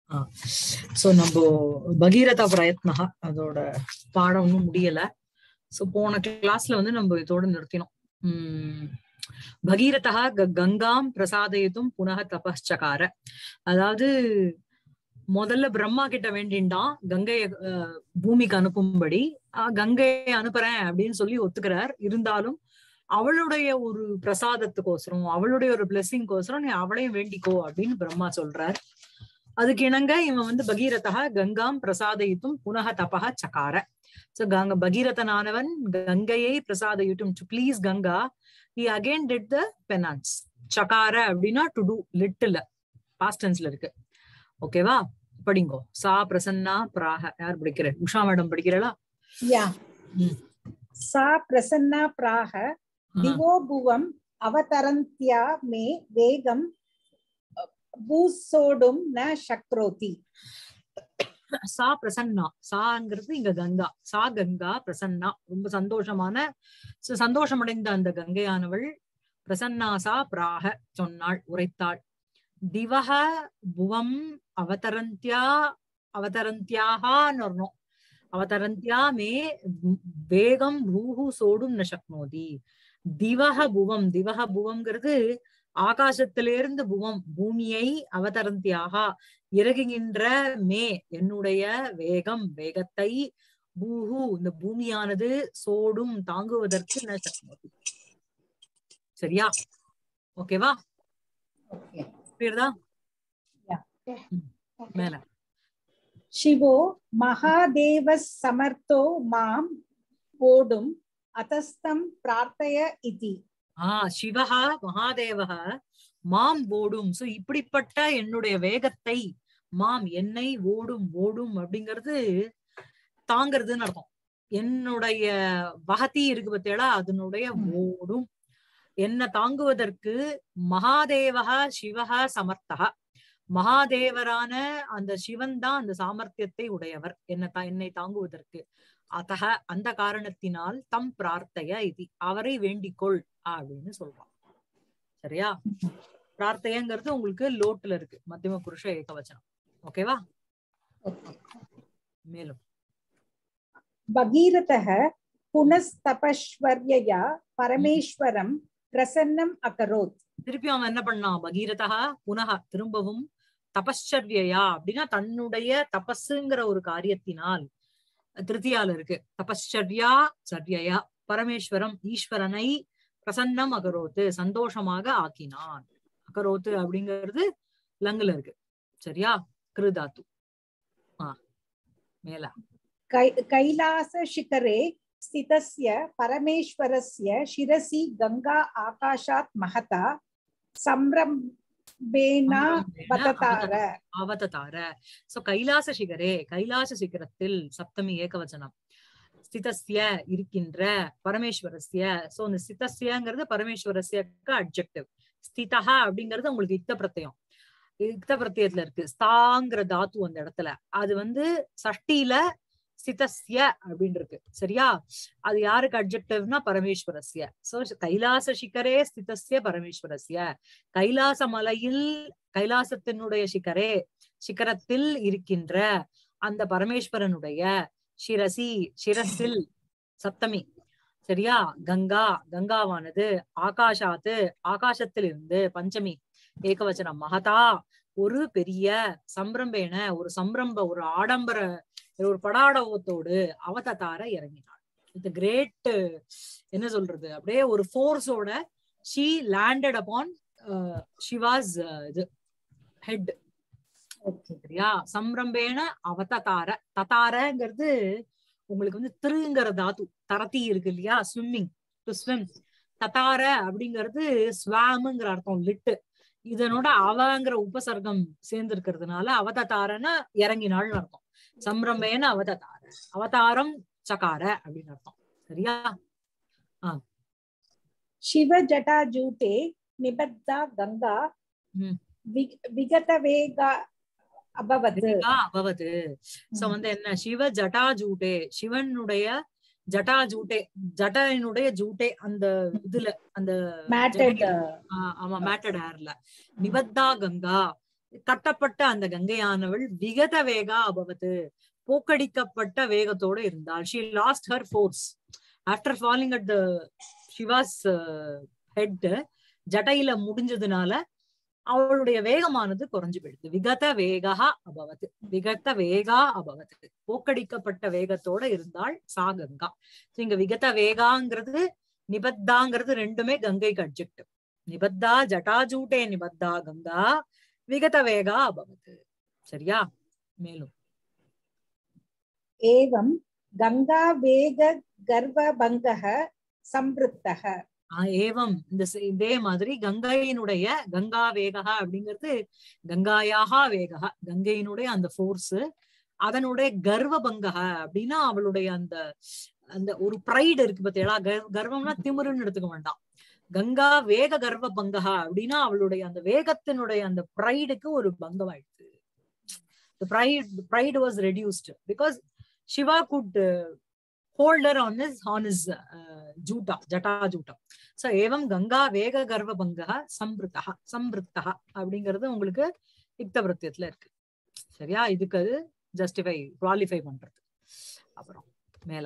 So நம்ம பகீரத பிரயத்னா அதோட பாடம் ஒன்றும் முடியல சோ போன கிளாஸ்ல வந்து நம்ம இதோட நிறுத்தினோம் உம் பகீரதா க- கங்காம் பிரசாதயித்தும் புனக தபஸ்சகார அதாவது முதல்ல பிரம்மா கிட்ட வேண்டிண்டான் கங்கைய அஹ், பூமிக்கு அனுப்பும்படி ஆஹ், கங்கையை அனுப்புறேன் அப்படின்னு சொல்லி ஒத்துக்கிறார் இருந்தாலும் அவளுடைய ஒரு பிரசாதத்துக்கோசரம் அவளுடைய ஒரு பிளெஸிங்கோசரம் நீ அவளையும் வேண்டிக்கோ அப்படின்னு பிரம்மா சொல்றார் அதுக்கு இணங்க இவன் வந்து பகீரதா கங்காம் பிரசாதயித்தும் புனக தபக சகார சோ கங்க பகீரதனானவன் கங்கையை பிரசாதயிட்டும் to please Ganga he again did the penance சகார அப்படின்னா டு டூ லிட்டில் பாஸ்டன்ஸ்ல இருக்கு ஓகேவா படிங்கோ சா பிரசன்னா பிராக யார் படிக்கிற உஷா மேடம் படிக்கிறளா या ம். सा प्रसन्ना प्राह दिवो भुवम् अवतरन्त्या मे वेगं भूसोढुं न शक्नोति சா பிரசன்னா சாங்கிறது இங்க கங்கா சா கங்கா பிரசன்னா ரொம்ப சந்தோஷமான ச- சந்தோஷமடைந்த அந்த கங்கையானவள் பிரசன்னா சா பிராக சொன்னாள் உரைத்தாள் திவக புவம் அவதரந்தியா அவதரந்தியாகான்னு வரணும் அவதரந்தியா மே வேகம் பூஹு சோடும் ந சக்னோதி திவக புவம் திவக புவம்ங்கிறது ஆகாசத்திலிருந்து புவம் பூமியை அவதரந்தியாக இறங்குகின்ற மே என்னுடைய வேகம் வேகத்தை பூஹு இந்த பூமியானது சோடும் தாங்குவதற்கு ந சக்னோதி சரியா ஓகேவா Okay. புரியுதா Yeah. மேல शिवो महादेवः समर्थो मां वोढुम् अतस्तं प्रार्थय इति ஆஹ் சிவஹா மகாதேவக மாம் ஓடும் சோ இப்படிப்பட்ட என்னுடைய வேகத்தை மாம் என்னை ஓடும் ஓடும் அப்படிங்கிறது தாங்கிறதுன்னு அர்த்தம் என்னுடைய வகதி இருக்கு பத்தியடா அதனுடைய ம். ஓடும் என்ன தாங்குவதற்கு மகாதேவக சிவக சமர்த்தக மகாதேவரான அந்த சிவன் தான் அந்த சாமர்த்தியத்தை உடையவர் என்ன தா- என்னை தாங்குவதற்கு அத்தக அந்த காரணத்தினால் தம் பிரார்த்தைய இது அவரை வேண்டிக்கொள் அப்படின்னு சொல்றான் சரியா பிரார்த்தையங்கிறது உங்களுக்கு லோட்டுல இருக்கு மத்தியம புருஷ ஏகவச்சனம் ஓகேவா மேலும் भगीरथः पुनस्तपश्वर्यया परमेश्वरं प्रसन्नम् अकरोत् திருப்பி அவன் என்ன பண்ணான் பகீரதா புனக திரும்பவும் தபஸ்சர்யா அப்படின்னா தன்னுடைய தபஸுங்கிற ஒரு காரியத்தினால் திருத்தியால இருக்கு தபஸ்சர்யா சர்யா பரமேஸ்வரம் ஈஸ்வரனை பிரசன்னம் அகரோத்து சந்தோஷமாக ஆக்கினான் அகரோத்து அப்படிங்கிறது லங்குல இருக்கு சரியா கிருதாத்து ஆ மேல कै कैलासशिखरे स्थितस्य परमेश्वरस्य शिरसि गङ्गा आकाशात् महता संरम्भेन वततार அவததார சோ கைலாச சிகரே கைலாச சிகரத்தில் சப்தமி ஏகவச்சனம் ஸ்திதஸ்ய இருக்கின்ற பரமேஸ்வரஸ்ய சோ இந்த ஸ்திதஸ்யங்கிறது பரமேஸ்வரஸ்யக்கு அட்ஜெக்டிவ் ஸ்திதா அப்படிங்கிறது உங்களுக்கு யுக்த பிரத்யம் யுக்த பிரத்யத்துல இருக்கு ஸ்தாங்கிற தாத்து அந்த இடத்துல அது வந்து சஷ்டியில ஸ்திதஸ்ய அப்படின்னு இருக்கு சரியா அது யாருக்கு அட்ஜெக்டிவ்னா பரமேஸ்வரஸ்ய சோ கைலாச சிகரே ஸ்திதஸ்ய பரமேஸ்வரஸ்ய கைலாச மலையில் கைலாசத்தினுடைய சிகரே சிகரத்தில் இருக்கின்ற அந்த பரமேஸ்வரனுடைய சிரசி சிரசில் சப்தமி சரியா கங்கா கங்காவானது ஆகாஷாத்து ஆகாசத்திலிருந்து பஞ்சமி ஏகவச்சனம் மகதா ஒரு பெரிய சம்பிரம்பேன ஒரு சம்பிரம்ப ஒரு ஆடம்பர ஒரு படாடவத்தோடு அவததார இறங்கினாள் வித் கிரேட் என்ன சொல்றது அப்படியே ஒரு ஃபோர்ஸோட ஷீ லேண்டட் அப்பான் ஷிவாஸ் இது ஹெட் சரியா சம்ரம்பேன அவததார ததாரங்கிறது உங்களுக்கு வந்து திருங்கிற தாத்து தரத்தி இருக்கு இல்லையா ஸ்விம்மிங் டு ஸ்விம் ததார அப்படிங்கிறது ஸ்வாமுங்கிற அர்த்தம் லிட்டு இதனோட அவங்கிற உபசர்க்கம் சேர்ந்து இருக்கிறதுனால அவததாரன்னா இறங்கினாள்னு அர்த்தம் சம்ரம்பேன அவததார அவதாரம் சகார அப்படின்னு அர்த்தம் சரியா शिवजटाजूटे निबद्धा गङ्गा ம். वि- विगतवेगा अभवत् விதிகா அபவது சோ வந்து என்ன சிவ ஜட்டா ஜூட்டே சிவனுடைய ஜட்டா ஜூட்டே ஜட்டையினுடைய ஜூட்டே அந்த இதுல அந்த matted uh, ஆ, ஆமா மேட்டட் ஹேர்ல நிபத்தா கங்கா கட்டப்பட்ட அந்த கங்கையானவள் விகத வேகா அபவத்து போக்கடிக்கப்பட்ட வேகத்தோட இருந்தாள் she lost her force after falling at the Shiva's head ஜடையில முடிஞ்சதுனால அவளுடைய வேகமானது குறைஞ்சு போயிடுது விகத வேகா அபவத் விகத வேகா அபவத் போக்கடிக்கப்பட்ட வேகத்தோட இருந்தாள் சா கங்கா So இங்க விகத வேகாங்கிறது நிபத்தாங்கிறது ரெண்டுமே கங்கைக்கு அப்ஜெக்ட் நிபத்தா ஜட்டாஜூட்டே நிபத்தா கங்கா விகத வேகா அபவத் சரியா மேலும் एवं गङ्गा वेग गर्वभङ्गः संवृत्तः ஆஹ் ஏவம் இந்த சி- இதே மாதிரி கங்கையினுடைய கங்கா வேகா அப்படிங்கிறது கங்காயாகா வேகா கங்கையினுடைய அந்த ஃபோர்ஸ் அதனுடைய கர்வ பங்கக அப்படின்னா அவளுடைய அந்த அந்த ஒரு ப்ரைடு இருக்கு பார்த்தீங்களா கர்- கர்வம்னா திமிருன்னு எடுத்துக்க வேண்டாம் கங்கா வேக கர்வ பங்ககா அப்படின்னா அவளுடைய அந்த வேகத்தினுடைய அந்த ப்ரைடுக்கு ஒரு பங்கம் ஆயிடுச்சு pride pride was reduced because Shiva could hold her on his on his uh, ஜூட்டா ஜட்டா ஜூட்டா சோ ஏவம் கங்கா வேக கர்வ பங்கா சம்பிருத்தா சம்பிருத்தா அப்படிங்கிறது உங்களுக்கு யுக்த பிரத்தியத்துல இருக்கு சரியா இதுக்கு அது ஜஸ்டிஃபை குவாலிஃபை பண்றது அப்புறம் மேல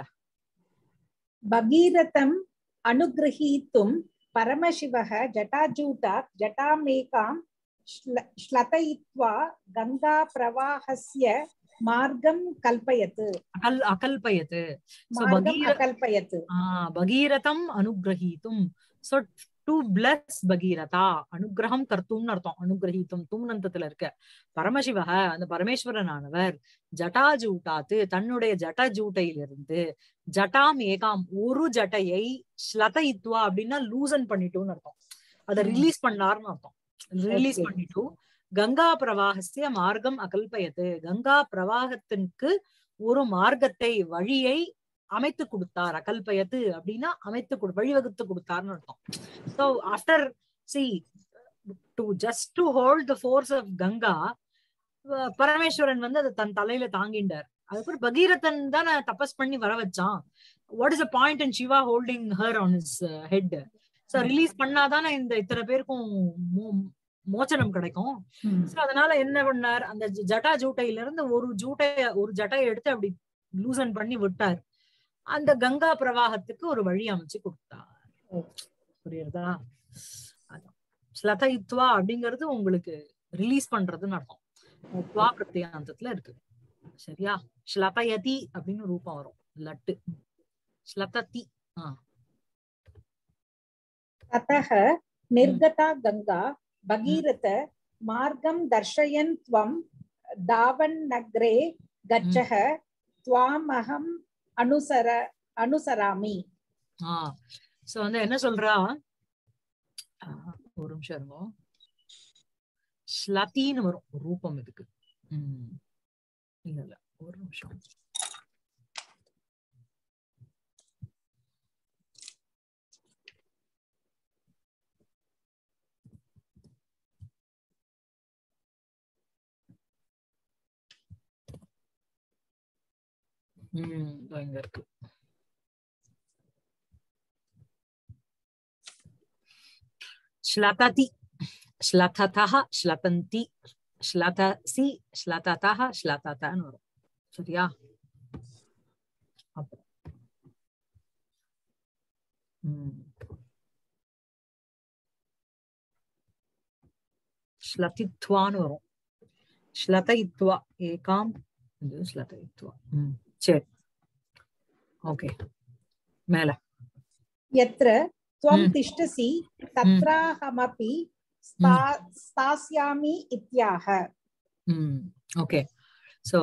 भगीरथम् अनुगृहीतुं परमशिवः जटाजूटात् जटामेकां श्ल- श्लथयित्वा गङ्गाप्रवाहस्य मार्गं कल्पयत् அகல் அகல்பயத்து So, मार्गम् भगीर- अकल्पयत् ஆஹ் பகீரதம் அனுகிரகீத்தும் சோ டு பிளஸ் பகீரதா அனுகிரகம் கர்த்தும்னு அர்த்தம் அனுகிரகீத்தும் தும்னந்தத்துல இருக்க பரமசிவக அந்த பரமேஸ்வரனானவர் ஜட்டாஜூட்டாத்து தன்னுடைய ஜட ஜூட்டையிலிருந்து ஜட்டாம் ஏகாம் ஒரு ஜட்டையை ஸ்லதயித்வா அப்படின்னா லூசன் பண்ணிட்டோம்னு அர்த்தம் அதை ம். ரிலீஸ் பண்ணாருன்னு அர்த்தம் ரிலீஸ் Okay. பண்ணிட்டு கங்கா பிரவாகசிய மார்க்கம் அகல்பயத்து கங்கா பிரவாகத்திற்கு ஒரு மார்க்கத்தை வழியை அமைத்து கொடுத்தார் அகல்பயத்து அப்படின்னா அமைத்து கொடு வழிவகுத்து கொடுத்தார்னு அர்த்தம் so after she to just to hold the force of Ganga ah Parameswaran வந்து அதை தன் தலையில தாங்கிண்டார் அதுக்கப்புறம் பகீரதன் தானே தபஸ் பண்ணி வர வச்சான் what is a point and Shiva holding her on his head so release பண்ணாதானே இந்த இத்தனை பேருக்கும் மோ- மோச்சனம் கிடைக்கும் So, அதனால என்ன பண்ணார் அந்த ஜ- ஜட்டா ஜூட்டையில இருந்து ஒரு ஜூட்டைய ஒரு ஜட்டையை எடுத்து அப்படி லூசன் பண்ணி விட்டார் அந்த கங்கா பிரவாகத்துக்கு ஒரு வழி அமைச்சு கொடுத்தார் புரியுறதா அதான். ஸ்லதயித்வா அப்படிங்கிறது உங்களுக்கு ரிலீஸ் பண்றதுன்னு அர்த்தம் துவா பிரத்யாந்தத்துல இருக்கு சரியா ஸ்லதயதி அப்படின்னு ரூபம் வரும் லட்டு ஸ்லததி ஆஹ் ततः निर्गता गङ्गा भगीरथ मार्गं दर्शयन् त्वं धावन्नग्रे गच्छः त्वामहम् अनुसर अनुसरामि ஆஹ் சோ வந்து என்ன சொல்றா ஆஹ் ஒரு நிமிஷம் இருங்கோ ஸ்லத்தின்னு வரும் ரூபம் இதுக்கு உம் இல்ல இல்ல ஒரு நிமிஷம் உம் இதோ இங்க இருக்கு श्लतति श्लथतः श्लतन्ति श्लतसि श्लततः श्लततன்னு வரும் சரியா அப்புறம் ம். ஸ்லதித்வான்னு வரும் ஸ்லதயித்வா ஏகாம் இது ஸ்லதயித்வா ம் சரி ஓகே மேல यत्र त्वं Hmm. तिष्ठसि तत्राहमपि स्था- स्थास्यामि इत्याह ம் ஓகே ஸோ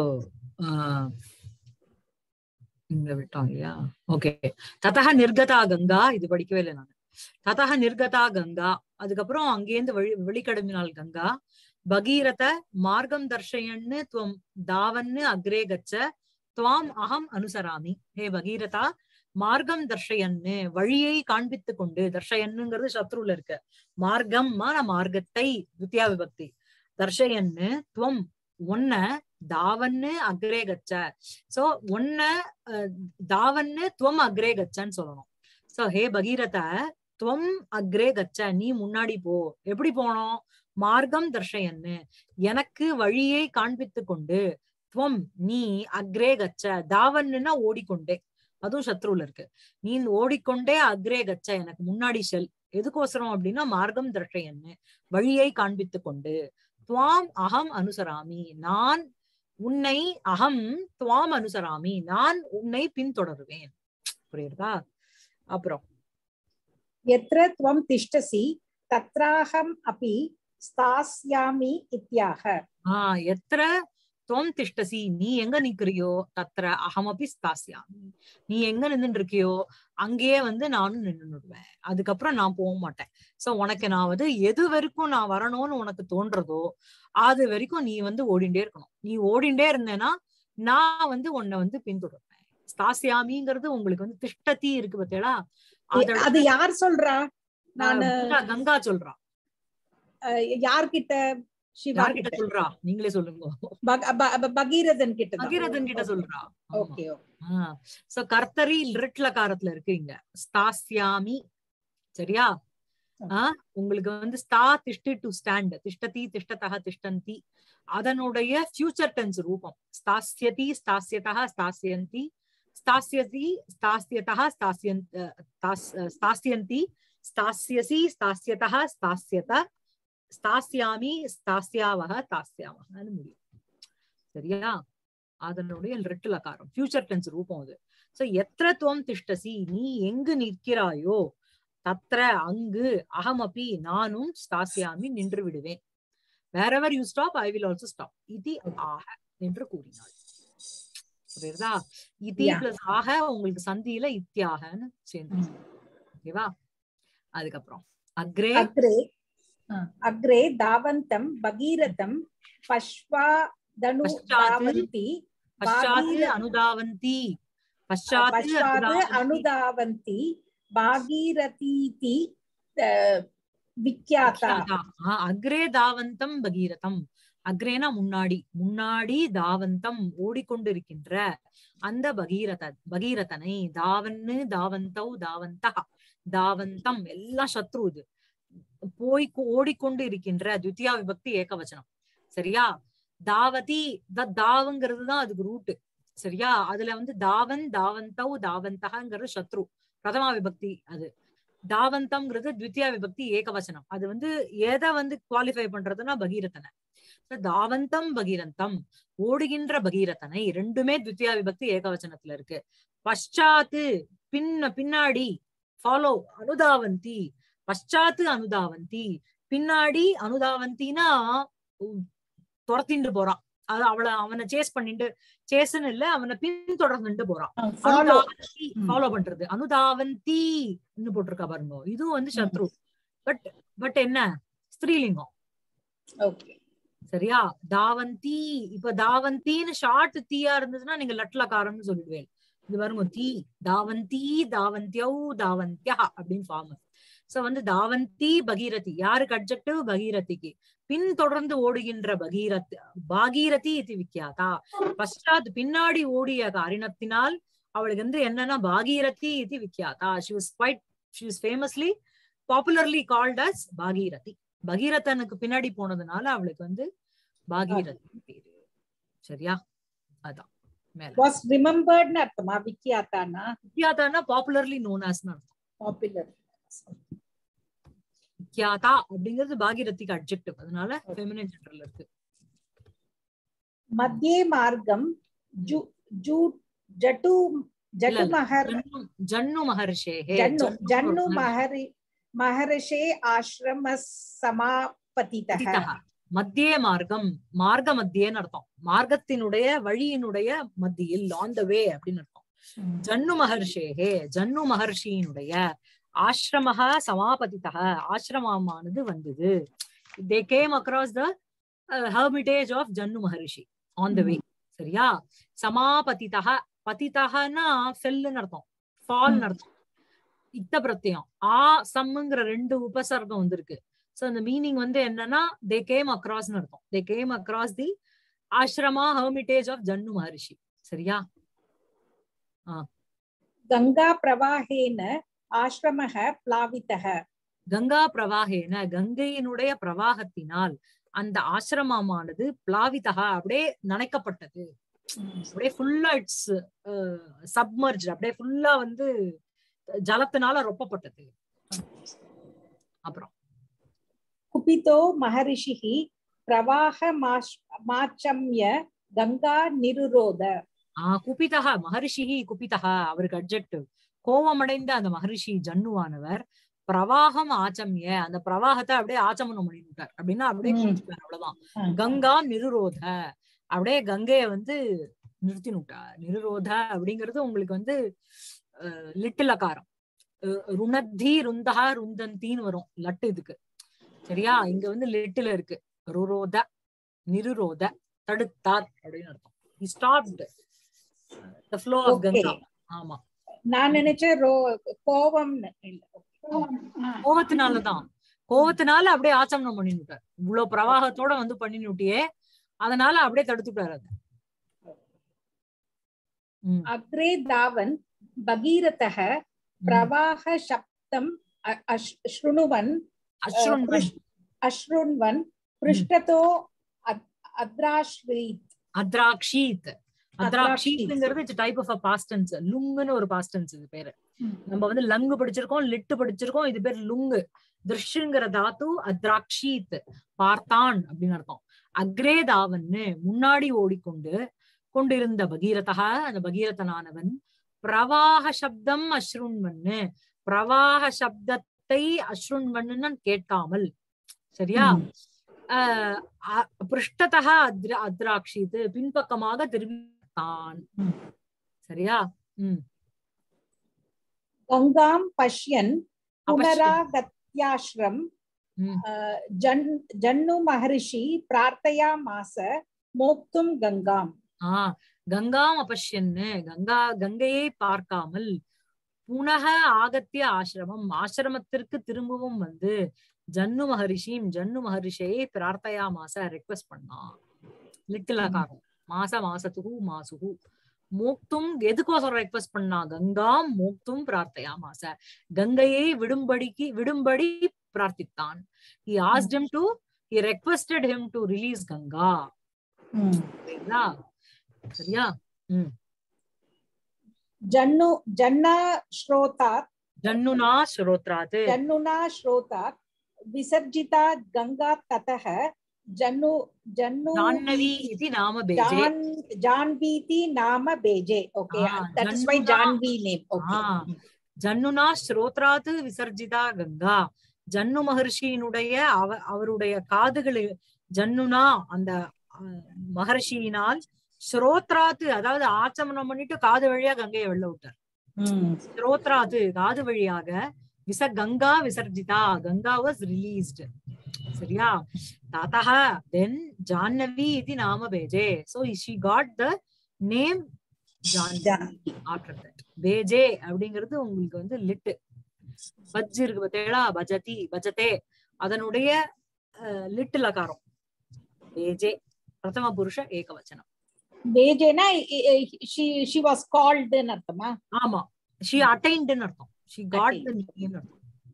இங்க விட்டோம் இல்லையா ஓகே ததக நிர்கதா கங்கா இது படிக்கவே இல்லை நான் ததக நிர்கதா கங்கா அதுக்கப்புறம் அங்கேருந்து வெளி வெளிக்கடுமினாள் கங்கா பகீரத மார்க்கம் தர்ஷயன்னு துவம் தாவன்னு அக்ரே கச்ச துவாம் அகம் அனுசராமி ஹே பகீரதா மார்க்கம் தர்ஷயன்னு வழியை காண்பித்து கொண்டு தர்ஷயன்னுங்கிறது சத்ருல இருக்கு மார்க்கம்மா நான் மார்க்கத்தை வித்யா விபக்தி தர்ஷயன்னு துவம் ஒன்ன தாவன்னு அக்ரே கச்ச சோ ஒன்ன அஹ், தாவன்னு துவம் அக்ரே கச்சன்னு சொல்லணும் சோ ஹே பகீரத துவம் அக்ரே கச்ச நீ முன்னாடி போ எப்படி போனோம் மார்க்கம் தர்ஷயன்னு எனக்கு வழியை காண்பித்து கொண்டு துவம் நீ அக்ரே கச்ச தாவன்னுன்னா ஓடிக்கொண்டே அதுவும் சத்ருல இருக்கு நீ ஓடிக்கொண்டே அக்ரே கச்ச எனக்கு முன்னாடி செல் எதுக்கோசரம் அப்படின்னா மார்க்கம் தர்ஷயன்னு வழியை காண்பித்து கொண்டு துவாம் அகம் அனுசராமி நான் உன்னை அகம் துவாம் அனுசராமி நான் உன்னை பின்தொடருவேன் புரியுதா அப்புறம் यत्र त्वं तिष्ठसि तत्राहम् अपि स्थास्यामि इत्याह ஆஹ் எத்திர துவம் திஷ்டசி நீ எங்க நிக்கிறியோ தத்திர அகமபி ஸ்தாசியாமி நீ எங்க நின்னுட்டு இருக்கியோ அங்கேயே வந்து நானும் நின்னுடுவேன் அதுக்கப்புறம் நான் போக மாட்டேன் சோ உனக்கு நான் வந்து எது வரைக்கும் நான் வரணும்னு உனக்கு தோன்றதோ அது வரைக்கும் நீ வந்து ஓடிண்டே இருக்கணும் நீ ஓடிண்டே இருந்தேன்னா நான் வந்து உன்னை வந்து பின்தொடர்வேன் ஸ்தாசியாமிங்கிறது உங்களுக்கு வந்து திஷ்டத்தி இருக்கு பார்த்தீங்களா அதோட அது யார் சொல்றா நானு கங்கா- கங்கா சொல்றா அஹ், யார்கிட்ட சிவா யார்கிட்ட கிட்ட சொல்றா நீங்களே சொல்லுங்க பக- ப- ப- பகீரதன் கிட்ட பகீரதன் கிட்ட சொல்றா ஆமா. ஓகே சோ கர்த்தரி லிட்லகாரத்துல இருக்கு இங்க ஸ்தாஸ்யாமி சரியா ஆ, உங்களுக்கு வந்து ஸ்தா திஷ்டி டு ஸ்டாண்ட் திஷ்டதி திஷ்டதா திஷ்டந்தி அதனுடைய ஃபியூச்சர் டென்ஸ் ரூபம் ஸ்தாஸ்யதி ஸ்தாஸ்யதா ஸ்தாஸ்யந்தி ஸ்தாஸ்யதி ஸ்தாஸ்யதா ஸ்தாஸ்யந்த் அஹ், தாஸ்- அஹ், ஸ்தாஸ்யந்தி ஸ்தாஸ்யசி ஸ்தாஸ்யதா ஸ்தாஸ்யத ஸ்தாஸ்யாமி ஸ்தாஸ்யாவக தாஸ்யாவகன்னு முடியும் சரியா அதனுடைய ரெட்டு லகாரம் ஃபியூச்சர் டென்ஸ் ரூபம் அது சோ எத்திர துவம் திஷ்டசி நீ எங்கு நிற்கிறாயோ தத்ர அங்கு அகமபி நானும் ஸ்தாசியாமி நின்று விடுவேன் வேறெவர் you stop I will also stop இதி ஆக என்று கூறினாள் புரியுதா இதி Yeah. பிளஸ் ஆக உங்களுக்கு சந்தியில இத்தியாகன்னு சேர்ந்து ஓகேவா அதுக்கப்புறம் அக்ரே அக்ரே ஆ. அக்ரே தாவந்தம் பகீரதம் பஷ்வாதனு பஷ்சாத் தாவந்தி பஷாத்து பாகீர- அனுதாவந்தி பஷாத்து பஷ்வாத் அனுதாவந்தி அனுதாவந்தி பாகீரதீதி அஹ், விக்யாதா விக்யாதா. ஆ, அக்ரே தாவந்தம் பகீரதம் அக்ரேனா முன்னாடி முன்னாடி தாவந்தம் ஓடிக்கொண்டிருக்கின்ற அந்த பகீரத பகீரதனை தாவன்னு தாவந்தௌ தாவந்தா தாவந்தம் எல்லாம் சத்ரு இது போய் கொ- ஓடிக்கொண்டு இருக்கின்ற துத்தியா விபக்தி ஏகவச்சனம் சரியா தாவதி த தாவங்கிறது தான் அதுக்கு ரூட்டு சரியா அதுல வந்து தாவன் தாவந்தௌ தாவந்தகாங்கிறது சத்ரு பிரதமா விபக்தி அது தாவந்தம்ங்கிறது த்வித்தியா விபக்தி ஏகவச்சனம் அது வந்து எதை வந்து குவாலிஃபை பண்றதுன்னா பகீரதனை So, தாவந்தம் பகீரந்தம் ஓடுகின்ற பகீரதனை ரெண்டுமே த்வித்தியா விபக்தி ஏகவச்சனத்துல இருக்கு பஷாத்து பின்ன பின்னாடி ஃபாலோ அனுதாவந்தி பஷாத்து அனுதாவந்தி பின்னாடி அனுதாவந்தினா உம், துரத்திண்டு போறான் அது அவளை அவனை சேஸ் பண்ணிட்டு சேஸ்ன்னு இல்ல அவனை பின்தொடர்ந்துட்டு போறான் ஃபாலோ அனுதாவந்தி ஃபாலோ பண்றது அனுதாவந்தி போட்டிருக்கா பாருங்க இதுவும் வந்து சத்ரு பட் பட் என்ன ஸ்திரீலிங்கம் ஓகே சரியா தாவந்தி இப்ப தாவந்தின்னு ஷார்ட் தீயா இருந்ததுன்னா நீங்க லட்லக்காரம்னு சொல்லிடுவேன் இது பாருங்க தீ தாவந்தி தாவந்தியௌ தாவந்தியா அப்படின்னு ஃபார்ம் சோ வந்து தாவந்தி பகீரதி யாருக்கு அப்ஜெக்டிவ் பகீரதிக்கு பின் தொடர்ந்து ஓடுகின்ற பகீரத் பாகீரதி இது விக்கியாதா பஷாத் பின்னாடி ஓடிய காரணத்தினால் அவளுக்கு வந்து என்னன்னா பாகீரதி இது விக்கியாதா she was quite she was famously popularly called as Bhagirathi பகீரதனுக்கு பின்னாடி போனதுனால அவளுக்கு வந்து பாகீரதி பேரு சரியா அதான் மேல வாஸ் ரிமெம்பர்ட்னு அர்த்தமா விக்யாத்தானா விக்கியாதானா பாப்புலர்லி நோன் ஆஸ்னு அர்த்தம் பாப்புலர் விக்கியாதா அப்படிங்கிறது பாகீரதிக்கு அட்ஜெக்டிவ் அதனால ஃபெமினின் ஜெண்டர்ல இருக்கு மத்தியே மார்க்கம் ஜு ஜு ஜட்டு ஜட்டு மகர் ஜன்னு- ஜன்னு மகர்ஷேஹே ஜன்னு ஜன்னு மகர்- மகரி மகர்ஷே ஆசிரம சமாபதிதः பதிதः. மத்தியே மார்க்கம் மார்க்க மத்தியேன்னு அர்த்தம் மார்க்கத்தினுடைய வழியினுடைய மத்தியில் ஆன் த வே அப்படின்னு அர்த்தம் ஜன்னு மகர்ஷேகே ஜன்னு மகர்ஷியினுடைய ஆசிரமஹ சமாபதிதः ஆசிரமமானது வந்தது they came across the hermitage of Jahnu Maharshi on த வே சரியா சமாபதிதः பதிதஹனா ஃபெல்லுன்னு அர்த்தம் ஃபால்னு அர்த்தம் இத்த பிரத்யம் ஆ சம்முங்கிற ரெண்டு உபசர்க்கம் வந்திருக்கு சோ அந்த மீனிங் வந்து என்னன்னா தே கேம் அக்ராஸ்னு அர்த்தம் they came across the ashrama hermitage of Jahnu Maharshi சரியா गङ्गा प्रवाहेन आश्रमः प्लावितः கங்கா பிரவாகேன கங்கையினுடைய பிரவாகத்தினால் அந்த ஆசிரமமானது பிளாவிதகா அப்படியே நனைக்கப்பட்டது அப்படியே ஃபுல்லா இட்ஸ் சப்மர்ஜ் அப்படியே ஃபுல்லா வந்து ஜலத்தினால ரொப்பப்பட்டது அப்புறம் कुपितो महर्षिः प्रवाहमाचम्य गङ्गा निरुरोध ஆஹ் குபிதகா மகரிஷி குபிதகா அவருக்கு அப்ஜெக்டிவ் கோபமடைந்த அந்த மகரிஷி ஜன்னுவானவர் பிரவாகம் ஆச்சமிய அந்த பிரவாகத்தை அப்படியே ஆச்சமனம் பண்ணிட்டார் அப்படின்னா அப்படியே ம். குடிச்சுட்டார் அவ்வளவுதான் கங்கா நிருரோத அப்படியே கங்கைய வந்து நிறுத்தி விட்டார் நிருரோத அப்படிங்கிறது உங்களுக்கு வந்து லிட்டில் அகாரம் அஹ் ருணத்தி ருந்தகா ருந்தந்தின்னு வரும் லட்டு இதுக்கு சரியா இங்க வந்து லிட்டில் இருக்கு ருரோத நிருரோத தடுத்தார் அப்படின்னு அர்த்தம் he stopped the flow of Okay. Ganga ஆமா நான் நினைச்சேன் ரோ கோபம் கோவத்தினாலதான் கோவத்தினால அப்படியே ஆச்சமனம் பண்ணிவிட்டார் இவ்வளவு பிரவாகத்தோட வந்து பண்ணினுட்டியே அதனால அப்படியே தடுத்துட்டார் அத உம் अग्रे धावन् भगीरथः प्रवाह शब्दम् अ- अश्- शृण्वन् அஸ்ருன் पृष्- अशृण्वन् पृष्ठतो अ- अद्राश्रीत् அத்ராக்ஷீத் அத்ராக்ஷீத். அத்ராக்ஷீத்ங்கிறது இட்ஸ் டைப் ஆஃப் பாஸ்டன்ஸ் லுங்குன்னு ஒரு பாஸ்டன்ஸ் இது பேரு நம்ம வந்து லங்கு படிச்சிருக்கோம் லிட்டு படிச்சிருக்கோம் இது பேர் லுங்கு திருஷ்ங்கிற தாத்து அத்ராக்ஷீத் பார்த்தான் அப்படின்னு அர்த்தம் அக்ரே தாவன்னு முன்னாடி ஓடிக்கொண்டு கொண்டிருந்த பகீரதா அந்த பகீரதனானவன் பிரவாக சப்தம் அஸ்ருண்வன்னு பிரவாக சப்தத்தை அஸ்ருண்வன்னு கேட்காமல் சரியா ஆஹ் அ- பிருஷ்டதா அத்ர அத்ராக்ஷித் பின்பக்கமாக திரும்பித்தான் ம். சரியா உம் गङ्गां पश्यन् அவசியம். पुनरागत्याश्रम् உம் जन् जन्नु महर्षि प्रार्थयामास मोक्तुं गङ्गाम् ஆஹ் கங்காம் அபஷ்யன்னு கங்கா கங்கையை பார்க்காமல் புனக ஆகத்திய ஆசிரமம் ஆசிரமத்திற்கு திரும்பவும் வந்து ஜன்னு மகரிஷியும் ஜன்னு மகரிஷியை பிரார்த்தையா மாச ரெக்வெஸ்ட் பண்ணான் லிட்டில் அகாரம் மாச மாசத்துகு மாசுகு மோக்தும் எதுக்கோசரம் ரெக்வெஸ்ட் பண்ணா கங்காம் மோக்தும் பிரார்த்தையா மாச கங்கையை விடும்படிக்கு விடும்படி பிரார்த்தித்தான் he asked him to he requested him to release Ganga சரிங்களா சரியா जन्नु जन्ना श्रोतात् ஜன்னுனா ஸ்ரோத்ராத் जन्नुना श्रोतात् विसर्जिता गङ्गा ततः जन्नु जन्नु ஜான்னவி இது நாம பேஜே जान् जान्वीति नाम बेजे okay Ah, that is why जन्नुना- जानवी name okay Ah. ஜன்னுனா ஸ்ரோத்ராத் விசர்ஜிதா கங்கா ஜன்னு மகர்ஷியினுடைய அவ அவருடைய காதுகளில் ஜன்னுனா அந்த அஹ், மகர்ஷியினால் ஸ்ரோத்ராத்து அதாவது ஆச்சமனம் பண்ணிட்டு காது வழியா கங்கையை வெளில விட்டார் Hmm. ஸ்ரோத்ராத்து காது வழியாக விச கங்கா விசர்ஜிதா கங்கா வாஸ் ரிலீஸ்ட் சரியா ததா தென் ஜான்னவி இது நாம பேஜே so she got the name Jahnavi after that பேஜே அப்படிங்கிறது உங்களுக்கு வந்து லிட்டு பஜ் இருக்கு பார்த்தேடா பஜதி பஜதே அதனுடைய லிட்டு லகாரம் பேஜே பிரதம புருஷ ஏகவச்சனம் बेजे ना she she was called ன்னு அர்த்தமா ஆமா ஷி அட்டைன்டுன்னு அர்த்தம் she got the Attained. Name அர்த்தம்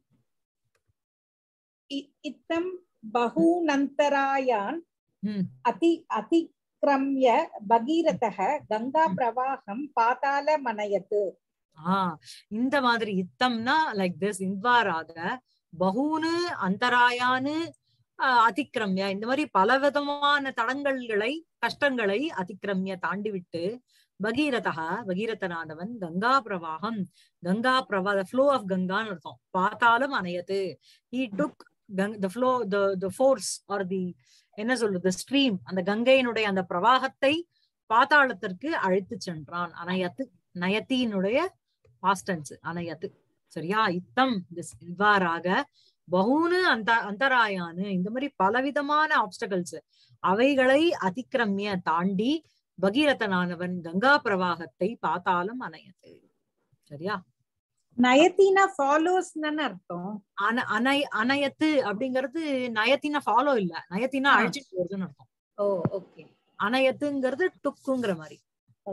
इ- इत्थं बहूनन्तरायान् ம் अति अतिक्रम्य भगीरथः गङ्गाप्रवाहं पातालमनयत् ஆஹ் இந்த மாதிரி இத்தம்னா லைக் திஸ் இவ்வாறாக பகூனு அந்தராயானு ஆஹ் அதிக்கிரமிய இந்த மாதிரி பலவிதமான தடங்கல்களை கஷ்டங்களை அதிக்கிரமிய தாண்டி விட்டு பகீரதா பகீரதனானவன் கங்கா பிரவாகம் கங்கா பிரவா ஃப்ளோ ஆஃப் கங்கான்னு அர்த்தம் பார்த்தாலும் அணையது he took the flow the force or the என்ன சொல்றது ஸ்ட்ரீம் அந்த கங்கையினுடைய அந்த பிரவாகத்தை பாதாளத்திற்கு அழைத்து சென்றான் அணையத்து நயத்தினுடைய பாஸ்டன்ஸ் அணையத்து சரியா இத்தம் this இவ்வாறாக பகூனு அந்த அந்தராயானு இந்த மாதிரி பலவிதமான ஆப்ஸ்டகல்ஸ் அவைகளை அதிக்கிரமிய தாண்டி பகீரதனானவன் கங்கா பிரவாகத்தை பாத்தாலும் அணையது சரியா நயத்தினா ஃபாலோஸ் அர்த்தம் அன அனை அணையத்து அப்படிங்கிறது நயத்தின ஃபாலோ இல்ல நயத்தினா ஆ. அழைச்சிட்டு போறதுன்னு அர்த்தம் ஓ ஓகே அணையத்துங்கிறது டுக்குங்கிற மாதிரி ஓ.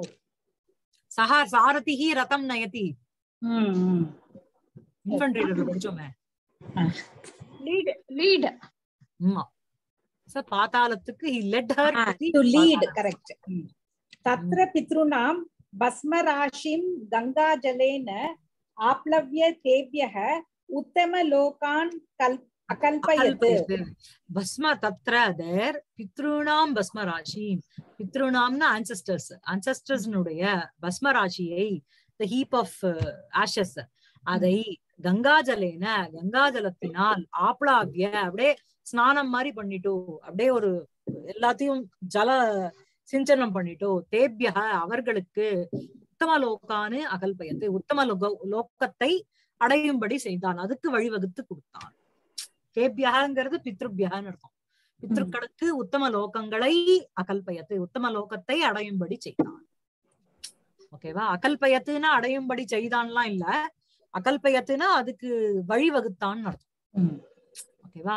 சஹா சாரதிஹி ரதம் நயதி ம் இன்ஃபன்ட்ரி படிச்சோமே lead lead ஆமா So, பாதாளத்துக்கு he led her Ah, to the to lead பாதாளம். correct Mm. तत्र पितॄणां भस्मराशिं गङ्गाजलेन आप्लव्य तेभ्यः उत्तमलोकान् कल् अकल्पयत् அகல்பயத்து. பஸ்ம தத்ர தேர் பித்ருணாம் பஸ்ம ராசி பித்ருணாம்னா ancestors ancestors-னுடைய பஸ்ம ராசியை the heap of ஆஷஸ் அதை கங்காஜலேன கங்காஜலத்தினால் ஆப்ளாவிய அப்படியே ஸ்நானம் மாதிரி பண்ணிட்டோ அப்படியே ஒரு எல்லாத்தையும் ஜல சிஞ்சனம் பண்ணிட்டோ தேபிய அவர்களுக்கு உத்தம லோக்கானு அகல்பயத்து உத்தம லோக லோக்கத்தை அடையும்படி செய்தான் அதுக்கு வழிவகுத்து கொடுத்தான் தேபியங்கிறது பித்ருபியன்னு அர்த்தம் பித்ருக்களுக்கு உத்தம லோகங்களை அகல்பயத்து உத்தம லோகத்தை அடையும்படி செய்தான் ஓகேவா அகல்பயத்துன்னா அடையும்படி செய்தான்லாம் இல்ல அகல்பயத்துனா அதுக்கு வழிவகுத்தான்னு அர்த்தம் ஓகேவா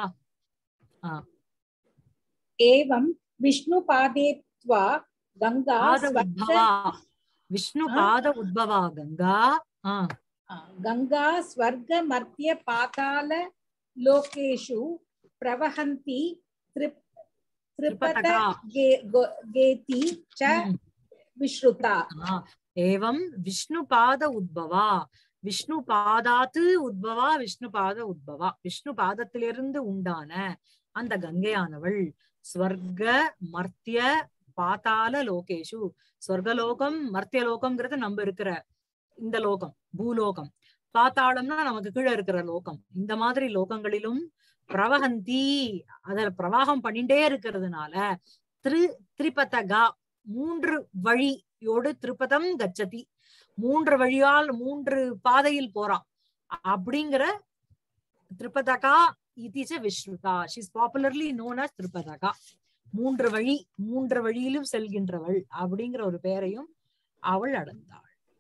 एवं विष्णुपादे त्वा गङ्गा பாத स्वर्ग உத்பவா விஷ்ணு ஆ? பாத உத்பவா கங்கா ஆஹ் गङ्गा स्वर्गमर्त्य पाताल लोकेषु प्रवहन्ति त्रिप त्रिपत त्रिपतका। गे- गो- गेति च ம். विश्रुता ஆ, ஏவம் விஷ்ணு பாத உத்பவா விஷ்ணு பாதாத்து உத்பவா விஷ்ணு பாத உத்பவா விஷ்ணு பாதத்திலிருந்து உண்டான அந்த கங்கையானவள் ஸ்வர்க மர்த்திய பாதாள லோகேஷு ஸ்வர்கலோகம் மர்த்திய லோகம்ங்கிறது நம்ம இருக்கிற இந்த லோகம் பூலோகம் பாத்தாளம்னா நமக்கு கீழே இருக்கிற லோகம் இந்த மாதிரி லோகங்களிலும் பிரவஹந்தி அதுல பிரவாகம் பண்ணிட்டே இருக்கிறதுனால திரு திரிபதகா மூன்று வழியோடு திருப்பதம் கச்சதி மூன்று வழியால் மூன்று பாதையில் போறான் அப்படிங்கிற திரிபதகா இதிச்ச விஸ்ருதா she's popularly known as Tripathaga மூன்று வழி மூன்று வழியிலும் செல்கின்றவள் அப்படிங்கிற ஒரு பெயரையும் அவள் அடைந்தாள்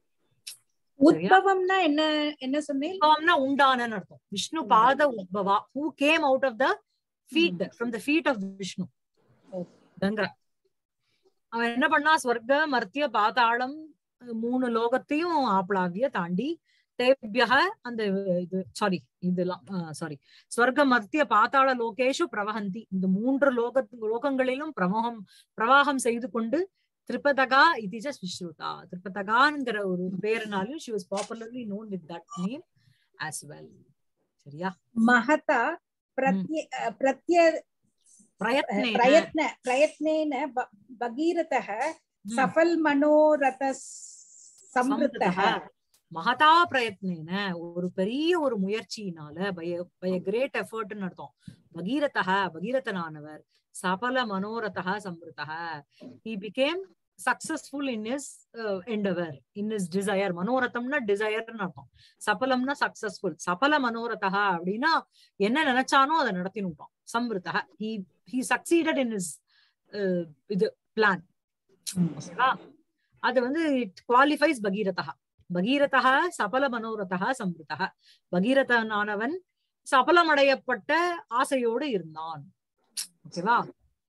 உத்பவம்னா என்ன என்ன சொன்னேன் உத்பவம்னா உண்டானன்னு அர்த்தம் விஷ்ணு பாத உத்பவா who came out of the feet from the feet of Vishnu Ganga அவன் என்ன பண்ணா ஸ்வர்க மர்த்திய பாதாளம் மூணு லோகத்தையும் ஆப்ளாவிய தாண்டி தேபியக அந்த இது சாரி இதெல்லாம் சாரி ஸ்வர்க மர்த்திய பாதாள லோகேஷு பிரவஹந்தி இந்த மூன்று லோக லோகங்களிலும் பிரமோகம் பிரவாகம் செய்து கொண்டு திரிபதகா இதிஜ விஸ்ருதா திரிபதகாங்கிற ஒரு பேருனாலும் she was popularly known with that name as well சரியா महता प्रत्य प्रत्य பிரயத்னேன प्रयत्न प्रयत्नेन ब- भगीरथः सफल मनोरथ समृद्धः மகதா பிரயத்னேன ஒரு பெரிய ஒரு முயற்சியினால பய பய கிரேட் எஃபர்ட்னு அர்த்தம் பகீரதக பகீரதனானவர் சபல மனோரதா சம்ருதக he became successful in his endeavour in his desire மனோரதம்னா டிசையர்னு அர்த்தம் சபலம்னா சக்சஸ்ஃபுல் சபல மனோரதா அப்படின்னா என்ன நினைச்சானோ அதை நடத்தினுட்டான் சம்ருதக he he succeeded in his இது பிளான் ஓகேவா அது வந்து இட் குவாலிஃபைஸ் பகீரதா பகீரதா சபல மனோரதா சம்ருதா பகீரதனானவன் சபலமடையப்பட்ட ஆசையோடு இருந்தான் ஓகேவா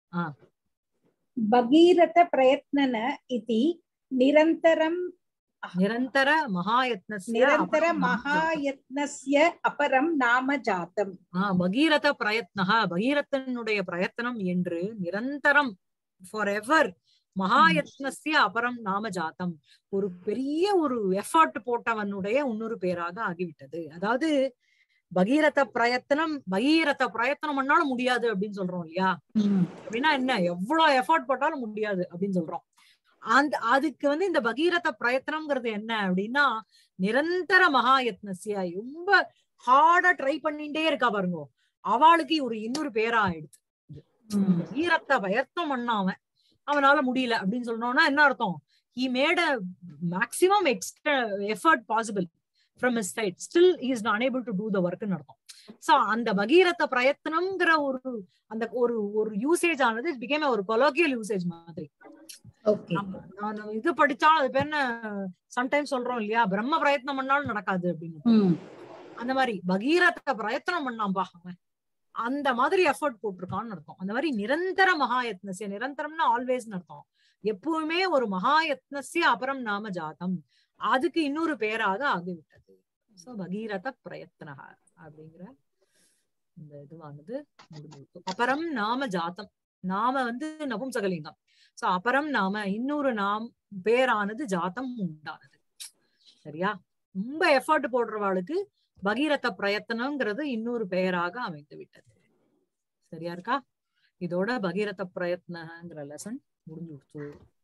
भगीरथ प्रयत्नन इति निरन्तरं நிரந்தர மகாயத்னஸ்ய निरन्तर அபரம் நாம ஜாதம். महायत्नस्य अपरं नाम जातम् ஆ, பகீரத பிரயத்னஹ பகீரதனுடைய பிரயத்தனம் என்று நிரந்தரம் ஃபார் எவர் மகாயத்னஸ்ய அபரம் நாம ஜாத்தம் ஒரு பெரிய ஒரு எஃபர்ட் போட்டவனுடைய இன்னொரு பேராக ஆகிவிட்டது அதாவது பகீரத பிரயத்தனம் பகீரத பிரயத்தனம் பண்ணாலும் முடியாது அப்படின்னு சொல்றோம் இல்லையா அப்படின்னா என்ன எவ்வளவு எஃபர்ட் போட்டாலும் முடியாது அப்படின்னு சொல்றோம் அந்த அதுக்கு வந்து இந்த பகீரத பிரயத்தனம்ங்கிறது என்ன அப்படின்னா நிரந்தர மகாயத்னசியா ரொம்ப ஹார்டா ட்ரை பண்ணிட்டே இருக்கா பாருங்க அவளுக்கு ஒரு இன்னொரு பேரா ஆயிடுது ஈரத்தை பயத்தம் பண்ணாம அவனால முடியல அப்படின்னு சொன்னோம்னா என்ன அர்த்தம் he made a maximum extra effort possible from his side still he is not unable to do the work அர்த்தம் சோ அந்த பகீரத பிரயத்தனம்ங்கிற ஒரு அந்த ஒரு ஒரு யூசேஜ் ஆனது பிகேம் ஒரு கொலோக்கியல் யூசேஜ் மாதிரி ஓகே நம்ம- நான் இது படிச்சாலும் அது பேர் என்ன சம்டைம்ஸ் சொல்றோம் இல்லையா பிரம்ம பிரயத்னம் பண்ணாலும் நடக்காது அப்படின்னு அந்த மாதிரி பகீரத பிரயத்தனம் பண்ணாம்பா அவன் அந்த மாதிரி எஃபர்ட் போட்டிருக்கான்னு அர்த்தம் அந்த மாதிரி நிரந்தர மகாயத்னசிய நிரந்தரம்னா ஆல்வேஸ் அர்த்தம் எப்பவுமே ஒரு மகாயத்னசிய அபரம் நாம ஜாதம் அதுக்கு இன்னொரு பேராக ஆகிவிட்டது சோ பகீரத பிரயத்னக அப்படிங்கிற இந்த இதுவானது முடிஞ்சு அபரம் நாம ஜாத்தம் நாம வந்து நபும்சகலிங்கம் சோ அபரம் நாம இன்னொரு நாம் பேரானது ஜாத்தம் உண்டானது சரியா ரொம்ப எஃபர்ட் போடுறவாளுக்கு பகீரத பிரயத்தனங்கிறது இன்னொரு பெயராக அமைந்து விட்டது சரியா இருக்கா இதோட பகீரத பிரயத்னங்கிற லெசன் முடிஞ்சு கொடுத்து